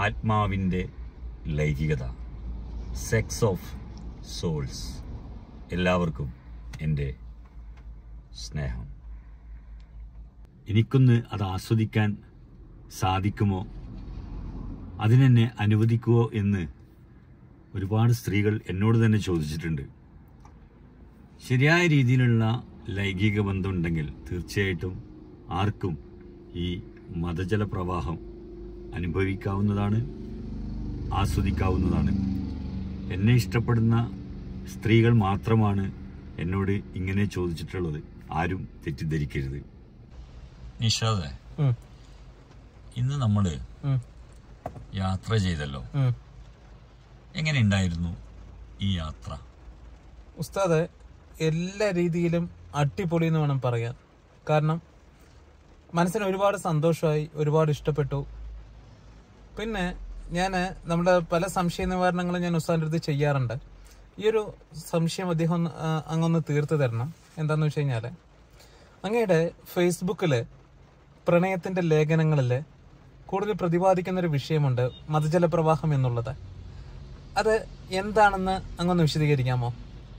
ആത്മാവിൻ്റെ ലൈംഗികത sex of swords എല്ലാവർക്കും എൻ്റെ സ്നേഹം എനിക്കൊന്ന് അത് ആസ്വദിക്കാൻ സാധിക്കുമോ അതിനെന്നെ അനുവദിക്കുമോ എന്ന് ഒരുപാട് സ്ത്രീകൾ എന്നോട് തന്നെ ചോദിച്ചിട്ടുണ്ട് ശരിയായ രീതിയിലുള്ള ലൈംഗിക ബന്ധമുണ്ടെങ്കിൽ തീർച്ചയായിട്ടും ആർക്കും ഈ മതജല പ്രവാഹം അനുഭവിക്കാവുന്നതാണ് ആസ്വദിക്കാവുന്നതാണ് എന്നെ ഇഷ്ടപ്പെടുന്ന സ്ത്രീകൾ മാത്രമാണ് എന്നോട് ഇങ്ങനെ ചോദിച്ചിട്ടുള്ളത് ആരും തെറ്റിദ്ധരിക്കരുത് നിഷാദെ ഉം, ഇന്ന് നമ്മൾ ഉം, യാത്ര ചെയ്തല്ലോ ഉം. എങ്ങനെ ഉണ്ടായിരുന്നു ഈ യാത്ര ഉസ്താദ് എല്ലാ രീതിയിലും അടിപൊളി എന്ന് വേണം പറയാൻ കാരണം മനസ്സിന് ഒരുപാട് സന്തോഷമായി ഒരുപാട് ഇഷ്ടപ്പെട്ടു പിന്നെ ഞാൻ നമ്മുടെ പല സംശയ നിവാരണങ്ങളും ഞാൻ ഉസ്താദിൻ്റെ അടുത്ത് ചെയ്യാറുണ്ട് ഈ ഒരു സംശയം അദ്ദേഹം ഒന്ന്, ആ, അങ്ങൊന്ന് തീർത്തു തരണം എന്താന്ന് വെച്ച് കഴിഞ്ഞാൽ അങ്ങയുടെ ഫേസ്ബുക്കിൽ പ്രണയത്തിന്റെ ലേഖനങ്ങളിൽ കൂടുതൽ പ്രതിപാദിക്കുന്ന ഒരു വിഷയമുണ്ട് മതജല പ്രവാഹം എന്നുള്ളത് അത് എന്താണെന്ന് അങ്ങൊന്ന് വിശദീകരിക്കാമോ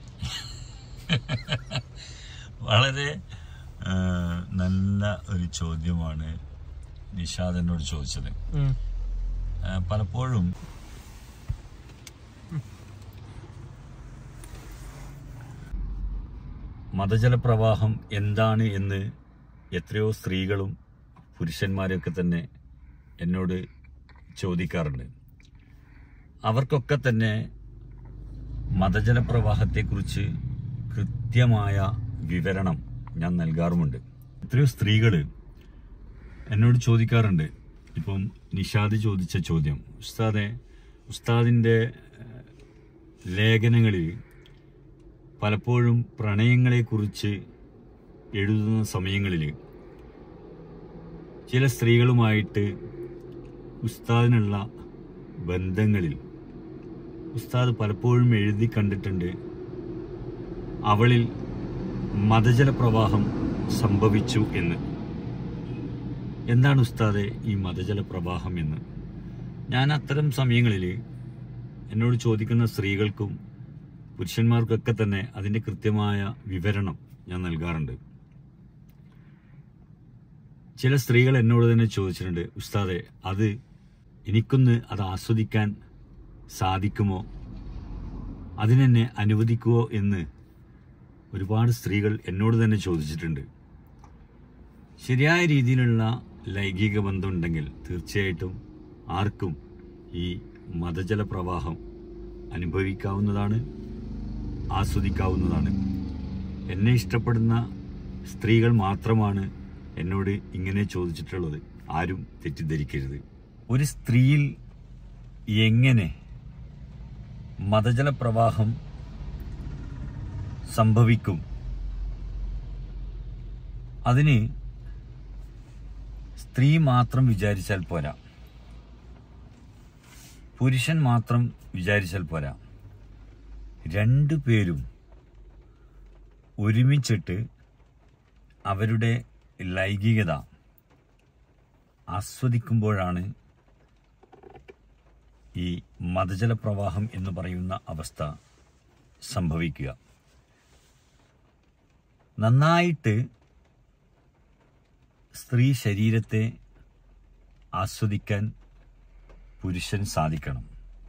വളരെ ആ, നല്ല ഒരു ചോദ്യമാണ് നിഷാദ് എന്നോട് ചോദിച്ചത് ഉം. ആ, പലപ്പോഴും മതജല പ്രവാഹം എന്താണ് എന്ന് എത്രയോ സ്ത്രീകളും പുരുഷന്മാരൊക്കെ തന്നെ എന്നോട് ചോദിക്കാറുണ്ട് അവർക്കൊക്കെ തന്നെ മതജല പ്രവാഹത്തെക്കുറിച്ച് കൃത്യമായ വിവരണം ഞാൻ നൽകാറുമുണ്ട് എത്രയോ സ്ത്രീകൾ എന്നോട് ചോദിക്കാറുണ്ട് ഇപ്പം നിഷാദ് ചോദിച്ച ചോദ്യം ഉസ്താദെ ഉസ്താദിൻ്റെ ഏഹ്, ലേഖനങ്ങളിൽ പലപ്പോഴും പ്രണയങ്ങളെക്കുറിച്ച് എഴുതുന്ന സമയങ്ങളിൽ ചില സ്ത്രീകളുമായിട്ട് ഉസ്താദിനുള്ള ബന്ധങ്ങളിൽ ഉസ്താദ് പലപ്പോഴും എഴുതി കണ്ടിട്ടുണ്ട് അവളിൽ മതജല പ്രവാഹം സംഭവിച്ചു എന്ന് എന്താണ് ഉസ്താദെ ഈ മതജല പ്രവാഹം എന്ന് ഞാൻ അത്തരം സമയങ്ങളിൽ എന്നോട് ചോദിക്കുന്ന സ്ത്രീകൾക്കും പുരുഷന്മാർക്കൊക്കെ തന്നെ അതിൻ്റെ കൃത്യമായ വിവരണം ഞാൻ നൽകാറുണ്ട് ചില സ്ത്രീകൾ എന്നോട് തന്നെ ചോദിച്ചിട്ടുണ്ട് ഉസ്താദെ അത് എനിക്കൊന്ന് അത് ആസ്വദിക്കാൻ സാധിക്കുമോ അതിനെന്നെ അനുവദിക്കുമോ എന്ന് ഒരുപാട് സ്ത്രീകൾ എന്നോട് തന്നെ ചോദിച്ചിട്ടുണ്ട് ശരിയായ രീതിയിലുള്ള ലൈംഗിക ബന്ധമുണ്ടെങ്കിൽ തീർച്ചയായിട്ടും ആർക്കും ഈ മതജല പ്രവാഹം അനുഭവിക്കാവുന്നതാണ് ആസ്വദിക്കാവുന്നതാണ് എന്നെ ഇഷ്ടപ്പെടുന്ന സ്ത്രീകൾ മാത്രമാണ് എന്നോട് ഇങ്ങനെ ചോദിച്ചിട്ടുള്ളത് ആരും തെറ്റിദ്ധരിക്കരുത് ഒരു സ്ത്രീയിൽ എങ്ങനെ മതജല പ്രവാഹം സംഭവിക്കും അതിന് സ്ത്രീ മാത്രം വിചാരിച്ചാൽ പോരാ പുരുഷൻ മാത്രം വിചാരിച്ചാൽ പോരാ രണ്ടു പേരും ഒരുമിച്ചിട്ട് അവരുടെ ലൈംഗികത ആസ്വദിക്കുമ്പോഴാണ് ഈ മതജല പ്രവാഹം എന്ന് പറയുന്ന അവസ്ഥ സംഭവിക്കുക നന്നായിട്ട് സ്ത്രീ ശരീരത്തെ ആസ്വദിക്കാൻ പുരുഷൻ സാധിക്കണം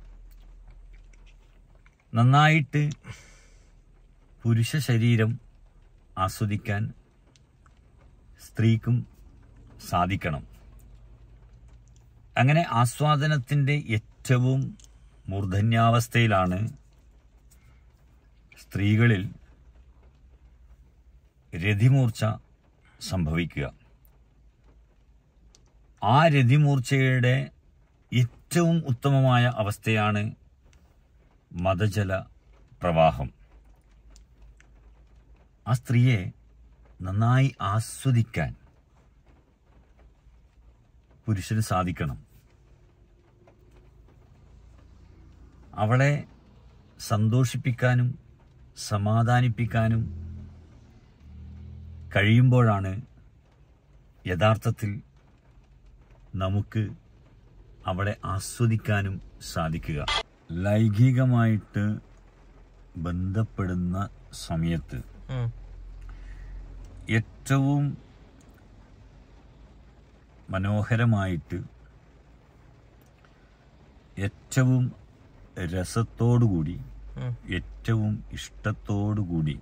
നന്നായിട്ട് പുരുഷ ശരീരം ആസ്വദിക്കാൻ സ്ത്രീക്കും സാധിക്കണം അങ്ങനെ ആസ്വാദനത്തിൻ്റെ ഏറ്റവും മൂർധന്യാവസ്ഥയിലാണ് സ്ത്രീകളിൽ രതിമൂർച്ച സംഭവിക്കുക ആ രതിമൂർച്ചയുടെ ഏറ്റവും ഉത്തമമായ അവസ്ഥയാണ് മതജല പ്രവാഹം ആ സ്ത്രീയെ നന്നായി ആസ്വദിക്കാൻ പുരുഷന് സാധിക്കണം അവളെ സന്തോഷിപ്പിക്കാനും സമാധാനിപ്പിക്കാനും കഴിയുമ്പോഴാണ് യഥാർത്ഥത്തിൽ നമുക്ക് അവളെ ആസ്വദിക്കാനും സാധിക്കുക ലൈംഗികമായിട്ട് ബന്ധപ്പെടുന്ന സമയത്ത് ഉം. ഏറ്റവും മനോഹരമായിട്ട് ഏറ്റവും രസത്തോടുകൂടി ഉം. ഏറ്റവും ഇഷ്ടത്തോടുകൂടി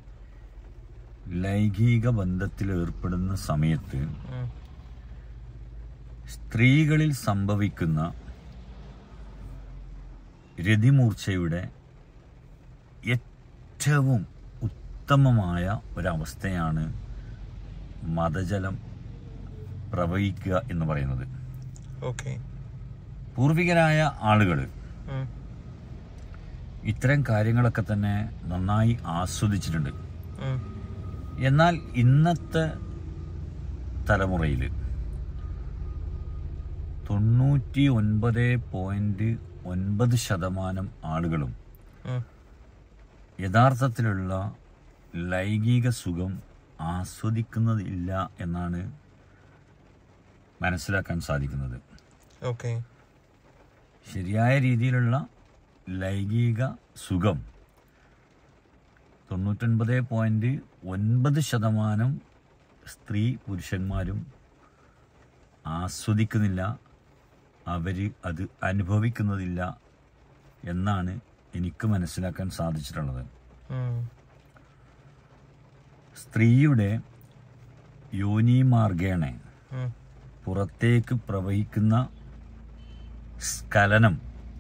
ലൈംഗിക ബന്ധത്തിൽ ഏർപ്പെടുന്ന സമയത്ത് ഉം. സ്ത്രീകളിൽ സംഭവിക്കുന്ന രതിമൂർച്ചയുടെ ഏറ്റവും ഉത്തമമായ ഒരവസ്ഥയാണ് മതജലം പ്രവഹിക്കുക എന്ന് പറയുന്നത് ഓക്കെ പൂർവികരായ ആളുകൾ ഉം. ഇത്തരം കാര്യങ്ങളൊക്കെ തന്നെ നന്നായി ആസ്വദിച്ചിട്ടുണ്ട് ഉം. എന്നാൽ ഇന്നത്തെ തലമുറയിൽ തൊണ്ണൂറ്റി ഒൻപത് പോയിന്റ് ഒൻപത് ശതമാനം ആളുകളും ഉം. യഥാർത്ഥത്തിലുള്ള ലൈംഗിക സുഖം ആസ്വദിക്കുന്നതില്ല എന്നാണ് മനസ്സിലാക്കാൻ സാധിക്കുന്നത് ഓക്കെ ശരിയായ രീതിയിലുള്ള ലൈംഗിക സുഖം തൊണ്ണൂറ്റൊൻപത് പോയിന്റ് ഒൻപത് ശതമാനം സ്ത്രീ പുരുഷന്മാരും ആസ്വദിക്കുന്നില്ല അവർ അത് അനുഭവിക്കുന്നതില്ല എന്നാണ് എനിക്ക് മനസ്സിലാക്കാൻ സാധിച്ചിട്ടുള്ളത് ഉം. സ്ത്രീയുടെ യോനി മാർഗേണ ഉം. പുറത്തേക്ക് പ്രവഹിക്കുന്ന സ്ഖലനം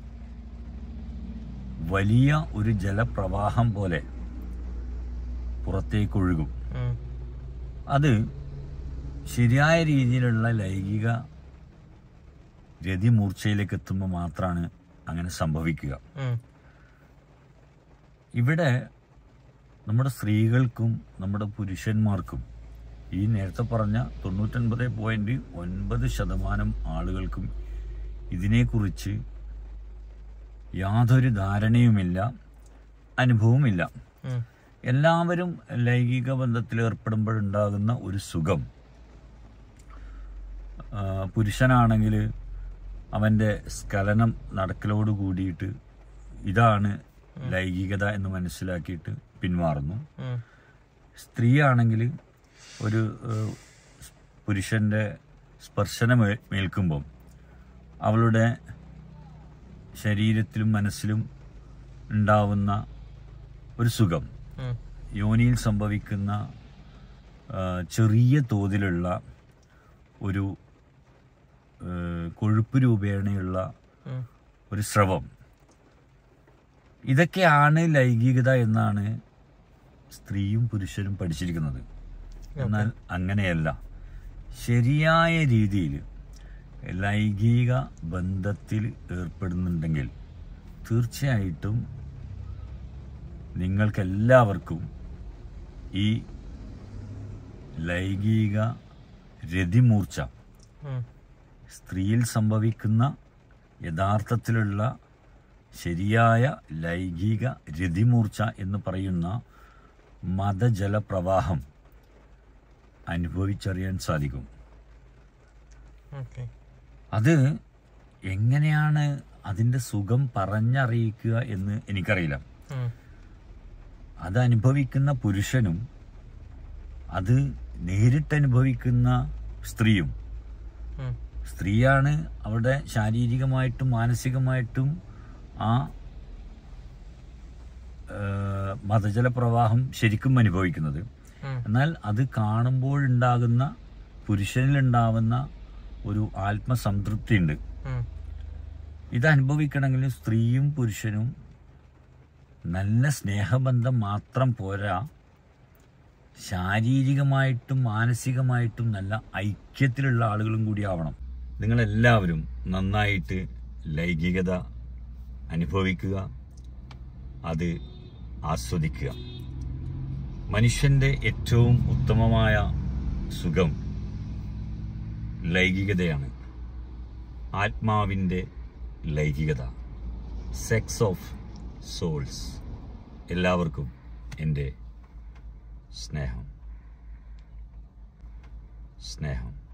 വലിയ ഒരു ജലപ്രവാഹം പോലെ പുറത്തേക്കൊഴുകും ഉം. അത് ശരിയായ രീതിയിലുള്ള ലൈംഗിക രതിമൂർച്ചയിലേക്ക് എത്തുമ്പോൾ മാത്രമാണ് അങ്ങനെ സംഭവിക്കുക ഉം. ഇവിടെ നമ്മുടെ സ്ത്രീകൾക്കും നമ്മുടെ പുരുഷന്മാർക്കും ഈ നേരത്തെ പറഞ്ഞ തൊണ്ണൂറ്റൊൻപത് പോയിന്റ് ഒൻപത് ശതമാനം ആളുകൾക്കും ഇതിനെക്കുറിച്ച് യാതൊരു ധാരണയുമില്ല അനുഭവമില്ല ഉം. എല്ലാവരും ലൈംഗിക ബന്ധത്തിൽ ഏർപ്പെടുമ്പോഴുണ്ടാകുന്ന ഒരു സുഖം ആ, പുരുഷനാണെങ്കിൽ അവൻ്റെ സ്ഖലനം നടക്കലോട് കൂടിയിട്ട് ഇതാണ് ലൈംഗികത എന്ന് മനസ്സിലാക്കിയിട്ട് പിന്മാറുന്നു ഉം. സ്ത്രീയാണെങ്കിൽ ഒരു ഏഹ്, പുരുഷൻ്റെ സ്പർശനം ഏ- ഏൽക്കുമ്പം അവളുടെ ശരീരത്തിലും മനസ്സിലും ഉണ്ടാവുന്ന ഒരു സുഖം ഉം. യോനിയിൽ സംഭവിക്കുന്ന ആ, ചെറിയ തോതിലുള്ള ഒരു ഏഹ്, കൊഴുപ്പ് രൂപേണയുള്ള ഉം. ഒരു സ്രവം ഇതൊക്കെയാണ് ലൈംഗികത എന്നാണ് സ്ത്രീയും പുരുഷനും പഠിച്ചിരിക്കുന്നത് എന്നാൽ അങ്ങനെയല്ല ശരിയായ രീതിയിൽ ലൈംഗിക ബന്ധത്തിൽ ഏർപ്പെടുന്നുണ്ടെങ്കിൽ തീർച്ചയായിട്ടും നിങ്ങൾക്കെല്ലാവർക്കും ഈ ലൈംഗിക രതിമൂർച്ച ഉം. സ്ത്രീയിൽ സ്ത്രീയിൽ സംഭവിക്കുന്ന യഥാർത്ഥത്തിലുള്ള ശരിയായ ലൈംഗിക രതിമൂർച്ച എന്ന് പറയുന്ന മതജലപ്രവാഹം അനുഭവിച്ചറിയാൻ സാധിക്കും ഓക്കെ അത് എങ്ങനെയാണ് അതിൻ്റെ സുഖം പറഞ്ഞറിയിക്കുക എന്ന് എനിക്കറിയില്ല ഉം. അത് അനുഭവിക്കുന്ന പുരുഷനും അത് നേരിട്ടനുഭവിക്കുന്ന സ്ത്രീയും ഉം. സ്ത്രീയാണ് അവിടെ ശാരീരികമായിട്ടും മാനസികമായിട്ടും ആ ഏഹ്, മതജല പ്രവാഹം ശരിക്കും അനുഭവിക്കുന്നത് ഉം. എന്നാൽ അത് കാണുമ്പോഴുണ്ടാകുന്ന പുരുഷനിലുണ്ടാവുന്ന ഒരു ആത്മസംതൃപ്തി ഉണ്ട് ഉം. ഇത് അനുഭവിക്കണമെങ്കിൽ സ്ത്രീയും പുരുഷനും നല്ല സ്നേഹബന്ധം മാത്രം പോരാ ശാരീരികമായിട്ടും മാനസികമായിട്ടും നല്ല ഐക്യത്തിലുള്ള ആളുകളും കൂടി ആവണം നിങ്ങളെല്ലാവരും നന്നായിട്ട് ലൈംഗികത അനുഭവിക്കുക അത് ആസ്വദിക്കുക മനുഷ്യന്റെ ഏറ്റവും ഉത്തമമായ സുഖം ലൈംഗികതയാണ് ആത്മാവിൻ്റെ ലൈംഗികത സെക്സ് ഓഫ് സോൾസ് എല്ലാവർക്കും എൻ്റെ സ്നേഹം സ്നേഹം